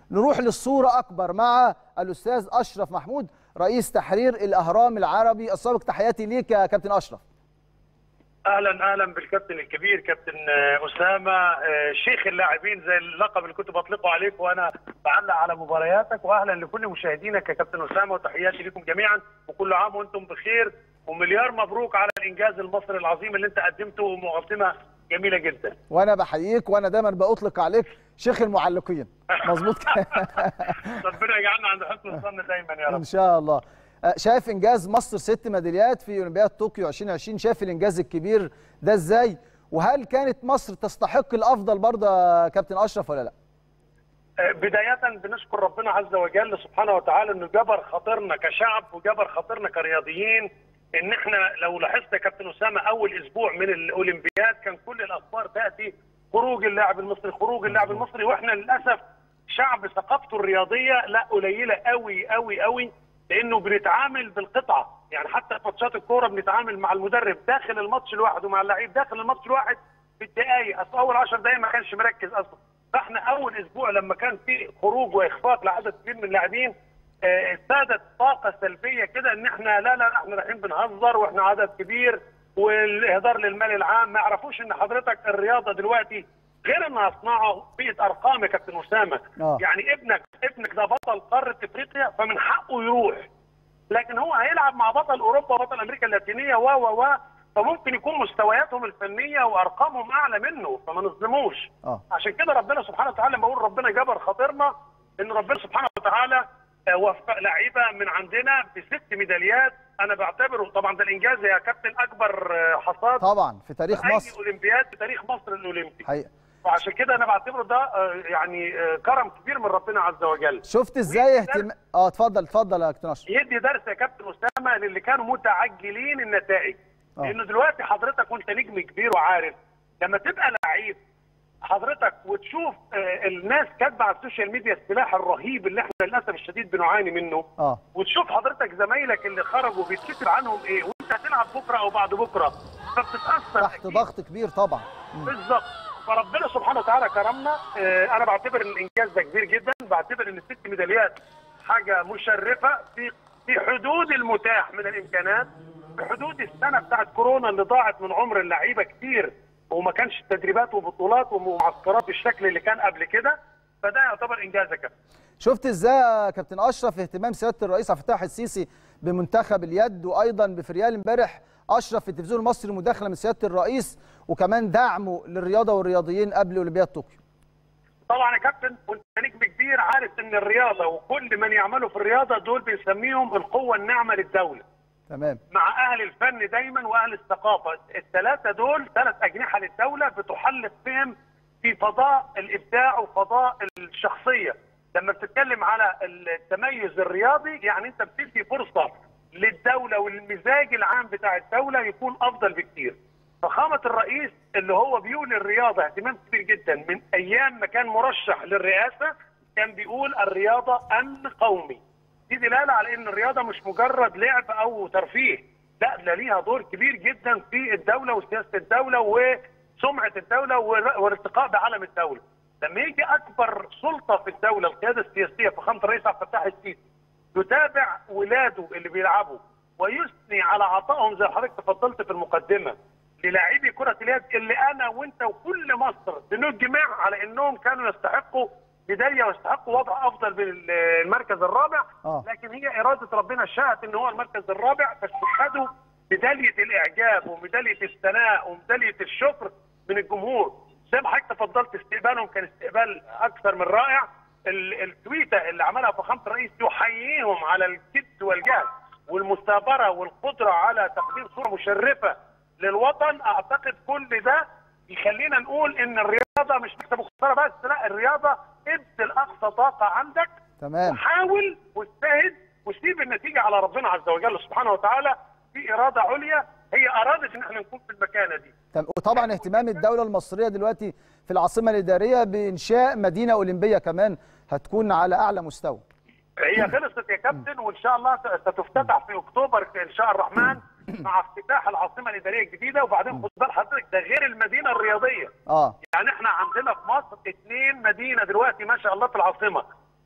نروح للصوره اكبر مع الاستاذ اشرف محمود رئيس تحرير الاهرام العربي السابق تحياتي ليك يا كابتن اشرف اهلا اهلا بالكابتن الكبير كابتن اسامه شيخ اللاعبين زي اللقب اللي كنت بطلقه عليك وانا بعلق على مبارياتك واهلا لكل مشاهدينك يا كابتن اسامه وتحياتي لكم جميعا وكل عام وانتم بخير ومليار مبروك على الانجاز المصري العظيم اللي انت قدمته ومقدمه جميله جدا وانا بحييك وانا دايما بأطلق عليك شيخ المعلقين مظبوط ربنا يجعلنا عند حسن الظن دايما يا رب ان شاء الله شايف انجاز مصر ست ميداليات في اولمبياد طوكيو 2020 شايف الانجاز الكبير ده ازاي وهل كانت مصر تستحق الافضل برضه يا كابتن اشرف ولا لا بداية بنشكر ربنا عز وجل سبحانه وتعالى انه جبر خاطرنا كشعب وجبر خاطرنا كرياضيين ان احنا لو لاحظت يا كابتن اسامه اول اسبوع من الاولمبياد كان كل الاخبار تاتي خروج اللاعب المصري خروج اللاعب المصري واحنا للاسف شعب ثقافته الرياضيه لا قليله قوي قوي قوي لانه بنتعامل بالقطعه يعني حتى في ماتشات الكوره بنتعامل مع المدرب داخل الماتش الواحد ومع اللعيب داخل الماتش الواحد بالدقائق اصل اول 10 دقائق ما كانش مركز اصلا فاحنا اول اسبوع لما كان في خروج واخفاق لعدد كبير من اللاعبين ابتدت طاقه سلبيه كده ان احنا لا لا احنا رايحين بنهزر واحنا عدد كبير والاهدار للمال العام ما يعرفوش ان حضرتك الرياضه دلوقتي غير انها صناعه بيئه ارقام يا كابتن اسامه آه. يعني ابنك ابنك ده بطل قاره افريقيا فمن حقه يروح لكن هو هيلعب مع بطل اوروبا وبطل امريكا اللاتينيه و و و فممكن يكون مستوياتهم الفنيه وارقامهم اعلى منه فما نظلموش اه عشان كده ربنا سبحانه وتعالى لما بقول ربنا جبر خاطرنا ان ربنا سبحانه وتعالى آه، وفق لعيبه من عندنا بست ميداليات انا بعتبره طبعا ده الانجاز يا كابتن اكبر آه، حصاد طبعا في تاريخ اي مصر اولمبياد في تاريخ مصر الاولمبي حقيقة وعشان كده انا بعتبره ده آه، يعني آه، كرم كبير من ربنا عز وجل شفت ازاي اهتمام اه اتفضل اتفضل يا كابتن اشرف يدي درس يا كابتن اسامه للي كانوا متعجلين النتائج آه. لانه دلوقتي حضرتك وانت نجم كبير وعارف لما تبقى لعيب حضرتك وتشوف آه، الناس كاتبه على السوشيال ميديا السلاح الرهيب اللي احنا للاسف الشديد بنعاني منه اه وتشوف حضرتك زمايلك اللي خرجوا بيتكتب عنهم ايه وانت هتلعب بكره او بعد بكره فبتتاثر تحت أكيد. ضغط كبير طبعا مم. بالظبط فربنا سبحانه وتعالى كرمنا آه، انا بعتبر ان الانجاز ده كبير جدا بعتبر ان الست ميداليات حاجه مشرفه في في حدود المتاح من الامكانات في حدود السنه بتاعت كورونا اللي ضاعت من عمر اللعيبه كتير وما كانش تدريبات وبطولات ومعسكرات بالشكل اللي كان قبل كده فده يعتبر انجاز يا كابتن شفت ازاي يا كابتن اشرف اهتمام سياده الرئيس عبد الفتاح السيسي بمنتخب اليد وايضا بفريال امبارح اشرف في التلفزيون المصري مداخله من سياده الرئيس وكمان دعمه للرياضه والرياضيين قبل اولمبياد طوكيو طبعا يا كابتن وانت نجم كبير عارف ان الرياضه وكل من يعملوا في الرياضه دول بنسميهم القوه الناعمه للدوله تمام مع اهل الفن دايما واهل الثقافه الثلاثه دول ثلاث اجنحه للدوله بتحلق بهم في فضاء الابداع وفضاء الشخصيه لما بتتكلم على التميز الرياضي يعني انت بتدي فرصه للدوله والمزاج العام بتاع الدوله يكون افضل بكتير فخامه الرئيس اللي هو بيولي الرياضه اهتمام كبير جدا من ايام ما كان مرشح للرئاسه كان بيقول الرياضه امن قومي دي دلاله على ان الرياضه مش مجرد لعب او ترفيه لا ده ليها دور كبير جدا في الدوله وسياسه الدوله وسمعه الدوله والر- والارتقاء بعلم الدوله لما يجي اكبر سلطه في الدوله القياده السياسيه فخامه الرئيس عبد الفتاح السيسي يتابع ولاده اللي بيلعبوا ويثني على عطائهم زي ما حضرتك تفضلت في المقدمه للاعبي كره اليد اللي انا وانت وكل مصر بنجمع على انهم كانوا يستحقوا بدايه ويستحقوا وضع افضل من المركز الرابع آه. لكن هي اراده ربنا شاءت ان هو المركز الرابع فاستشهدوا ميداليه الاعجاب وميداليه الثناء وميداليه الشكر من الجمهور زي ما حضرتك تفضلت استقبالهم كان استقبال اكثر من رائع ال- التويته اللي عملها فخامه الرئيس يحييهم على الجد والجهد والمثابره والقدره على تقديم صوره مشرفه للوطن اعتقد كل ده يخلينا نقول ان الرياضه مش مكسب وخساره بس لا الرياضه ابذل اقصى طاقه عندك تمام وحاول واجتهد وسيب النتيجه على ربنا عز وجل سبحانه وتعالى في اراده عليا هي ارادت ان احنا نكون في المكانه دي تمام. وطبعا اهتمام الدوله المصريه دلوقتي في العاصمه الاداريه بانشاء مدينه اولمبيه كمان هتكون على اعلى مستوى هي خلصت يا كابتن وان شاء الله ستفتتح في اكتوبر ان شاء الرحمن مع افتتاح العاصمه الاداريه الجديده وبعدين خد بال حضرتك ده غير المدينه الرياضيه اه يعني احنا عندنا في مصر اثنين مدينه دلوقتي ما شاء الله في العاصمه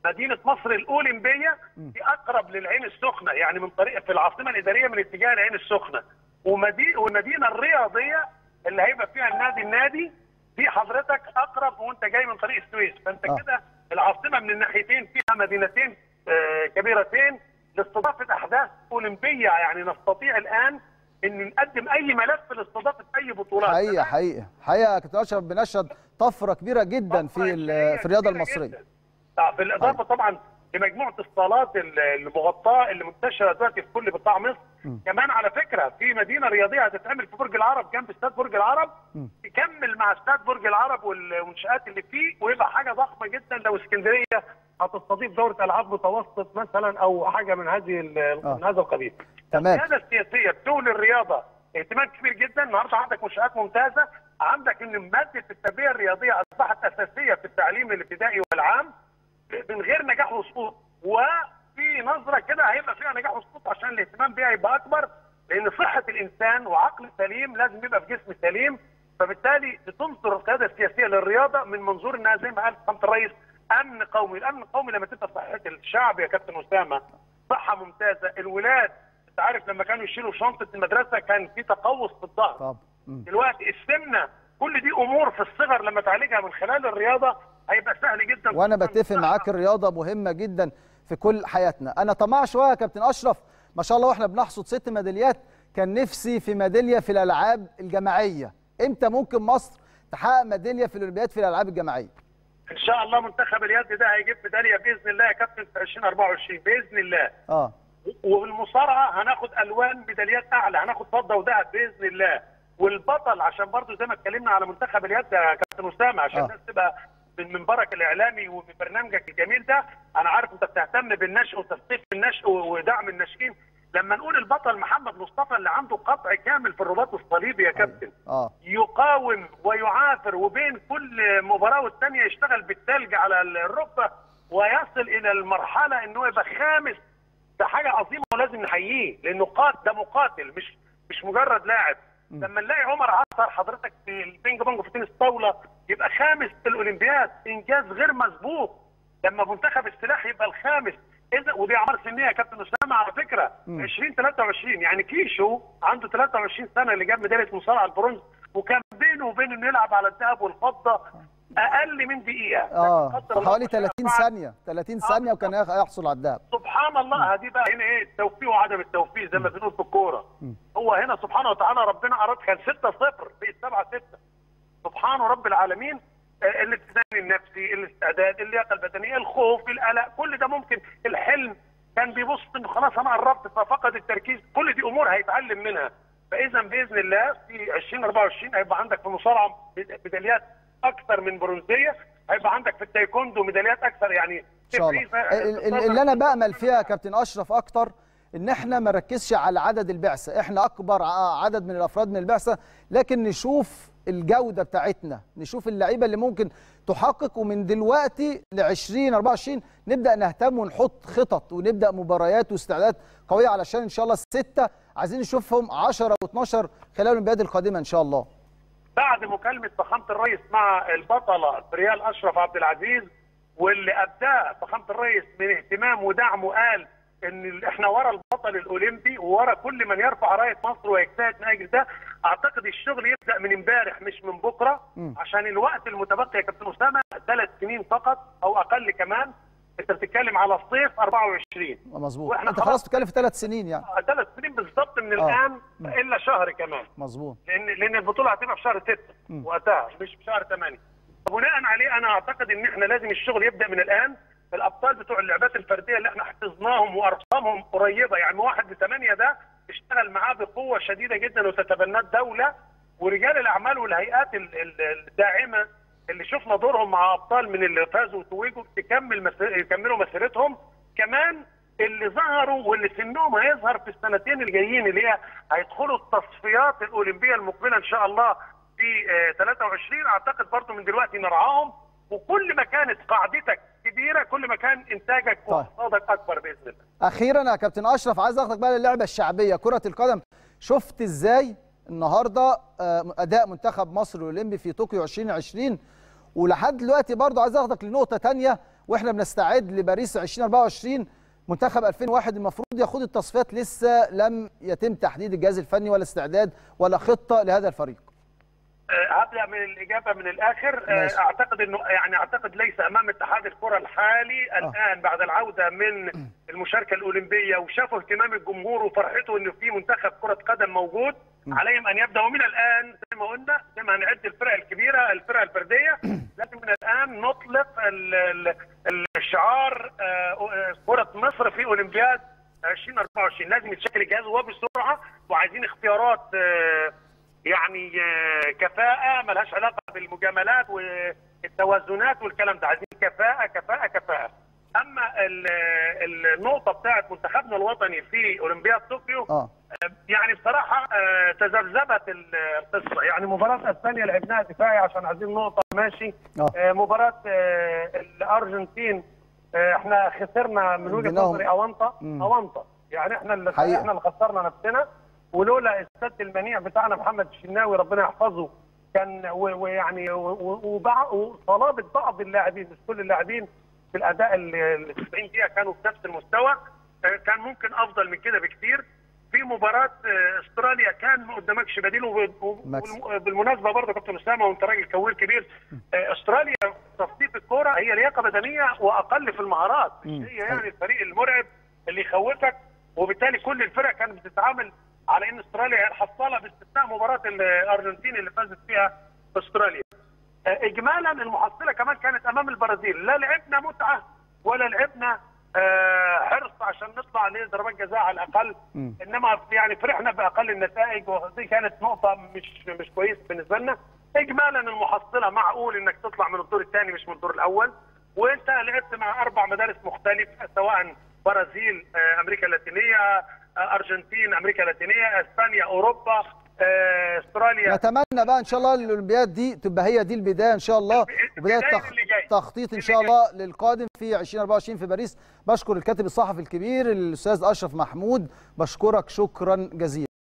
مدينه مصر الاولمبيه دي اقرب للعين السخنه يعني من طريق في العاصمه الاداريه من اتجاه العين السخنه ومدي والمدينه الرياضيه اللي هيبقى فيها النادي النادي دي حضرتك اقرب وانت جاي من طريق السويس فانت آه. كده العاصمه من الناحيتين فيها مدينتين آه، كبيرتين لاستضافه احداث اولمبيه يعني نستطيع الان ان نقدم اي ملف لاستضافه اي بطولات حقيقه حقيقه حقيقه يا كابتن اشرف بنشهد طفره كبيره جدا في ال- في الرياضه المصريه بالاضافه طبعا لمجموعه الصالات ال- المغطاه اللي منتشره دلوقتي في كل بقاع مصر كمان على فكره في مدينه رياضيه هتتعمل في برج العرب جنب استاد برج العرب تكمل مع استاد برج العرب والمنشات اللي فيه ويبقى حاجه ضخمه جدا لو اسكندريه هتستضيف دوره العاب متوسط مثلا او حاجه من هذه ال- آه. من هذا القبيل. تمام. القياده السياسيه بتولي الرياضه اهتمام كبير جدا النهارده عندك منشات ممتازه عندك ان ماده التربيه الرياضيه اصبحت اساسيه في التعليم الابتدائي والعام من غير نجاح وسقوط وفي نظره كده هيبقى فيها نجاح وسقوط عشان الاهتمام بيها يبقى اكبر لان صحه الانسان وعقل سليم لازم يبقى في جسم سليم فبالتالي بتنصر القياده السياسيه للرياضه من منظور انها زي ما قال سماحه الرئيس امن قومي، الامن القومي لما تبقى صحه الشعب يا كابتن اسامه صحه ممتازه، الولاد انت عارف لما كانوا يشيلوا شنطه المدرسه كان في تقوس في الظهر طب مم. دلوقتي السمنه كل دي امور في الصغر لما تعالجها من خلال الرياضه هيبقى سهل جدا وانا بتفق معاك الرياضه مهمه جدا في كل حياتنا انا طماع شويه يا كابتن اشرف ما شاء الله واحنا بنحصد ست ميداليات كان نفسي في ميداليه في الالعاب الجماعيه امتى ممكن مصر تحقق ميداليه في الاولمبياد في الالعاب الجماعيه ان شاء الله منتخب اليد ده هيجيب ميداليه باذن الله يا كابتن في 2024 باذن الله اه والمصارعه هناخد الوان ميداليات اعلى هناخد فضه وذهب باذن الله والبطل عشان برضو زي ما اتكلمنا على منتخب اليد يا كابتن اسامه عشان آه. الناس تبقى من منبرك الاعلامي ومن برنامجك الجميل ده انا عارف انت بتهتم بالنشء وتثقيف النشء ودعم الناشئين لما نقول البطل محمد مصطفى اللي عنده قطع كامل في الرباط الصليبي يا كابتن اه يقاوم ويعافر وبين كل مباراه والثانيه يشتغل بالثلج على الركبه ويصل الى المرحله انه يبقى خامس ده حاجه عظيمه ولازم نحييه لانه قات ده مقاتل مش مش مجرد لاعب لما نلاقي عمر عصر حضرتك في البينج بونج في تنس طاوله يبقى خامس في الاولمبياد انجاز غير مسبوق لما منتخب السلاح يبقى الخامس اذا ودي اعمار سنيه يا كابتن اسامه على فكره 20 23 يعني كيشو عنده 23 سنه اللي جاب ميداليه مصارعه البرونز وكان بينه وبين انه يلعب على الذهب والفضه اقل من دقيقه اه لكن قدر الله حوالي ما شاء 30 فعل. ثانيه 30 ثانيه وكان يخ- يحصل على الذهب سبحان الله هذه بقى هنا ايه التوفيق وعدم التوفيق زي ما بنقول في الكوره هو هنا سبحانه وتعالى ربنا اراد كان 6 0 بقت 7 6 سبحان رب العالمين آه، الاتزان النفسي الاستعداد اللياقه البدنيه الخوف القلق كل ده ممكن الحلم كان بيبص انه خلاص انا قربت ففقد التركيز كل دي امور هيتعلم منها فاذا باذن الله في 2024 هيبقى عندك في المصارعه ميداليات اكثر من برونزيه هيبقى عندك في التايكوندو ميداليات اكثر يعني ان شاء الله تفريز- ال- ال- اللي انا بامل فيها يا كابتن اشرف اكتر ان احنا ما نركزش على عدد البعثه احنا اكبر ع- عدد من الافراد من البعثه لكن نشوف الجوده بتاعتنا نشوف اللعيبه اللي ممكن تحقق ومن دلوقتي ل 20 24 نبدا نهتم ونحط خطط ونبدا مباريات واستعدادات قويه علشان ان شاء الله السته عايزين نشوفهم 10 و12 خلال الاولمبياد القادمه ان شاء الله بعد مكالمه فخامه الرئيس مع البطله ريال اشرف عبد العزيز واللي ابداه فخامه الرئيس من اهتمام ودعم وقال ان ال- احنا ورا البطل الاولمبي وورا كل من يرفع رايه مصر ويجتهد من اجل ده اعتقد الشغل يبدا من امبارح مش من بكره عشان الوقت المتبقي يا كابتن اسامه ثلاث سنين فقط او اقل كمان انت بتتكلم على الصيف 24 مظبوط وإحنا انت خلاص- خلاص بتتكلم في ثلاث سنين يعني ثلاث سنين بالظبط من آه. الان الا شهر كمان مظبوط لان لان البطوله هتبقى في شهر 6 وقتها مش في شهر 8 بناء عليه انا اعتقد ان احنا لازم الشغل يبدا من الان الابطال بتوع اللعبات الفرديه اللي احنا حفظناهم وارقامهم قريبه يعني واحد لثمانيه ده اشتغل معاه بقوه شديده جدا وتتبناه الدوله ورجال الاعمال والهيئات ال- ال- الداعمه اللي شفنا دورهم مع ابطال من اللي فازوا وتوجوا تكمل مسير يكملوا مسيرتهم كمان اللي ظهروا واللي سنهم هيظهر في السنتين الجايين اللي هي هيدخلوا التصفيات الاولمبيه المقبله ان شاء الله في آه، 23 اعتقد برضو من دلوقتي نرعاهم وكل ما كانت قاعدتك كبيره كل ما كان انتاجك طيب. واقتصادك اكبر باذن الله. اخيرا يا كابتن اشرف عايز اخدك بقى للعبه الشعبيه كره القدم شفت ازاي النهارده آه، اداء منتخب مصر الاولمبي في طوكيو 2020 ولحد دلوقتي برضه عايز اخدك لنقطه تانية واحنا بنستعد لباريس 2024 منتخب 2001 المفروض ياخد التصفيات لسه لم يتم تحديد الجهاز الفني ولا استعداد ولا خطه لهذا الفريق آه، هبدا من الاجابه من الاخر آه، ماشي. اعتقد انه يعني اعتقد ليس امام اتحاد الكره الحالي الان بعد العوده من المشاركه الاولمبيه وشافوا اهتمام الجمهور وفرحته انه في منتخب كره قدم موجود عليهم ان يبداوا من الان زي ما قلنا زي ما هنعد الفرق الكبيره الفرق الفرديه لازم من الان نطلق ال- ال- الشعار آه، آه، كره مصر في اولمبياد 2024 لازم يتشكل الجهاز وبسرعه وعايزين اختيارات آه، يعني آه، كفاءة ملهاش علاقة بالمجاملات والتوازنات والكلام ده عايزين كفاءة كفاءة كفاءة أما ال- ال- النقطة بتاعت منتخبنا الوطني في أولمبياد طوكيو اه يعني بصراحة آه، تذبذبت ال- القصة يعني مباراة اسبانيا لعبناها دفاعي عشان عايزين نقطة ماشي آه. آه، مباراة آه، الأرجنتين آه، احنا خسرنا من وجهة اديناهم. نظري أونطة مم. أونطة يعني احنا اللي حقيقة. احنا اللي خسرنا نفسنا ولولا السد المنيع بتاعنا محمد الشناوي ربنا يحفظه كان و- ويعني و- و- وبع- وصلابة بعض اللاعبين مش كل اللاعبين في الاداء ال ال 90 دقيقه كانوا في نفس المستوى آه، كان ممكن افضل من كده بكتير في مباراه آه، استراليا كان ما قدامكش بديل وب- وب- مكسب. بالمناسبه برضه كابتن اسامه وانت راجل كوير كبير آه، استراليا في تصنيف الكوره هي لياقه بدنيه واقل في المهارات مم. مش هي يعني الفريق المرعب اللي يخوفك وبالتالي كل الفرق كانت بتتعامل على ان استراليا هي الحصاله باستثناء مباراه الارجنتين اللي فازت فيها استراليا. آه، اجمالا المحصله كمان كانت امام البرازيل لا لعبنا متعه ولا لعبنا آه، حرص عشان نطلع لضربات جزاء على الاقل مم. انما يعني فرحنا باقل النتائج ودي كانت نقطه مش مش كويسه بالنسبه لنا اجمالا المحصله معقول انك تطلع من الدور الثاني مش من الدور الاول وانت لعبت مع اربع مدارس مختلفه سواء برازيل آه، امريكا اللاتينيه آه، ارجنتين امريكا اللاتينيه اسبانيا اوروبا آه، استراليا نتمنى بقى ان شاء الله الاولمبياد دي تبقى هي دي البدايه ان شاء الله وبدايه البداية تخ... اللي جاي. تخطيط ان اللي شاء جاي. الله للقادم في 2024 في باريس بشكر الكاتب الصحفي الكبير الاستاذ اشرف محمود بشكرك شكرا جزيلا